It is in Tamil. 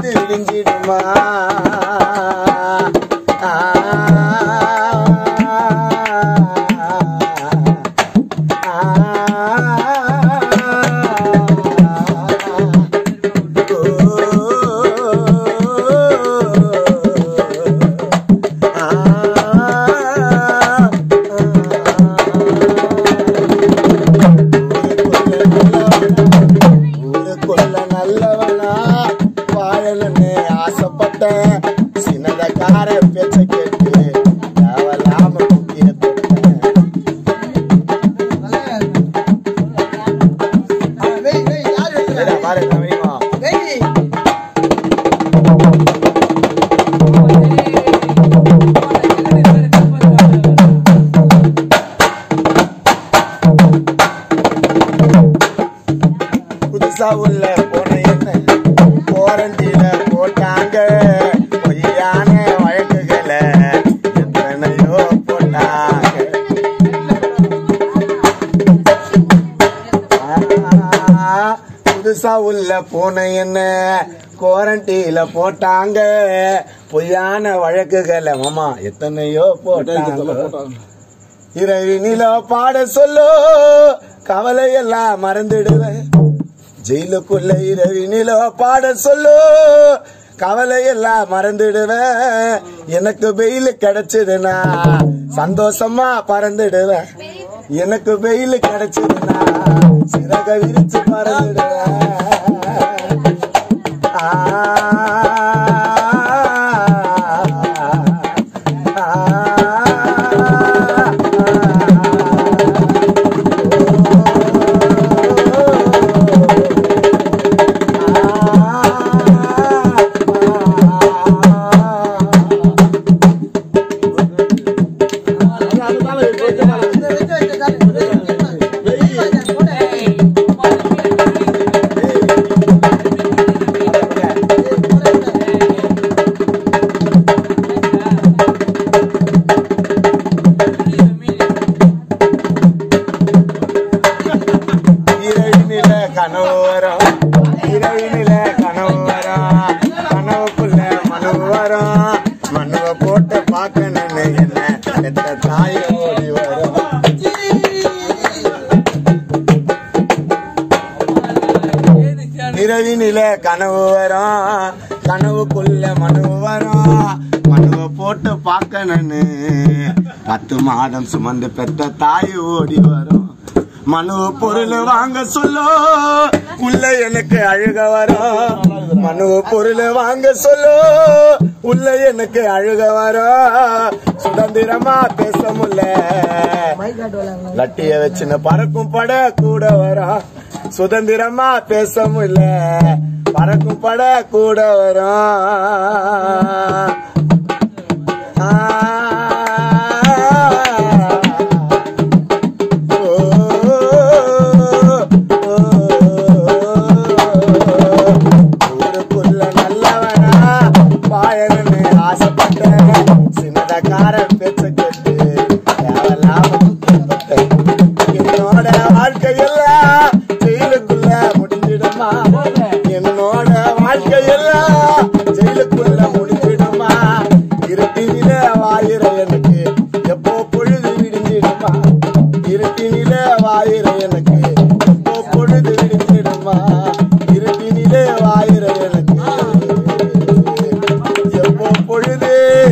பொழுது விடிஞ்சிடுமா ஆ, ஊருக்குள்ள நல்லவனா வாழணும்னு ஆசைப்பட்டேன் சின்னதக்கார பேச்ச கேட்டு தேவையில்லாம குட்டிய தொட்டேன் ஏடா, பாரு என்ன தெரியுமா? புதுசா உள்ள போன என்ன குவாரண்டில போட்டாங்க பொய்யான வழக்குகளை எத்தனையோ போட்டாங்க ஆ, புதுசா உள்ள போன என்ன குவாரண்டில போட்டாங்க பொய்யான வழக்குகளை மாமா எத்தனையோ போட்டாங்க இரவினில பாட சொல்லோ கவலையெல்லாம் மறந்துடுவேன் ஜெயிலுக்குள்ள இரவினில பாட சொல்லோ கவலையெல்லாம் மறந்துடுவேன் எனக்கு வெயில் கிடைச்சதுன்னா சந்தோஷமா பறந்துடுவேன் எனக்கு வெயில் கிடைச்சதுன்னா சிறக விரிச்சு பறந்துடுவேன் ஆ இரவினில கனவு வரும் இரவினில கனவு வரும் கனவுக்குள்ள மனு வரும் மனுவை போட்டு பார்க்கணும்னு என்ன எத்த தாய ஓடி வரும் இரவினில கனவு வரும் கனவுக்குள்ள மனு வரும் மனுவை போட்டு பார்க்கணும்னு பத்து மாதம் சுமந்து பெத்த தாய் ஓடி வரும் மனு பொருள் வாங்க சொல்லோ உள்ள எனக்கு அழுக வரும் மனு பொருள் வாங்க சொல்லோ உள்ள எனக்கு அழுக வரும் சுதந்திரமா பேச முடியல லட்டிய வச்சுன்னு பறக்கும் பட கூட வரும் சுதந்திரமா பேச முடியல பறக்கும் பட கூட வரும் ஊருக்குள்ள நல்லவனா வாழணும்னு ஆசைப்பட்டேன் சின்னதக்கார பேச்ச கேட்டு தேவையில்லாம துக்கப்பட்டேன். என்னோட வாழ்க்கையெல்லாம் ஜெயிலுக்குள்ள முடிஞ்சிடுமா என்னோட வாழ்க்கையெல்லாம் ஜெயிலுக்குள்ள முடிஞ்சிடுமா இருட்டினில வாயிற எனக்கு எப்போ பொழுது விடிஞ்சிடுமா இருட்டினில வாயிற எனக்கு எப்போ பொழுது விடிஞ்சிடுமா இருட்டினிலே வாயிற எனக்கு எப்போ பொழுது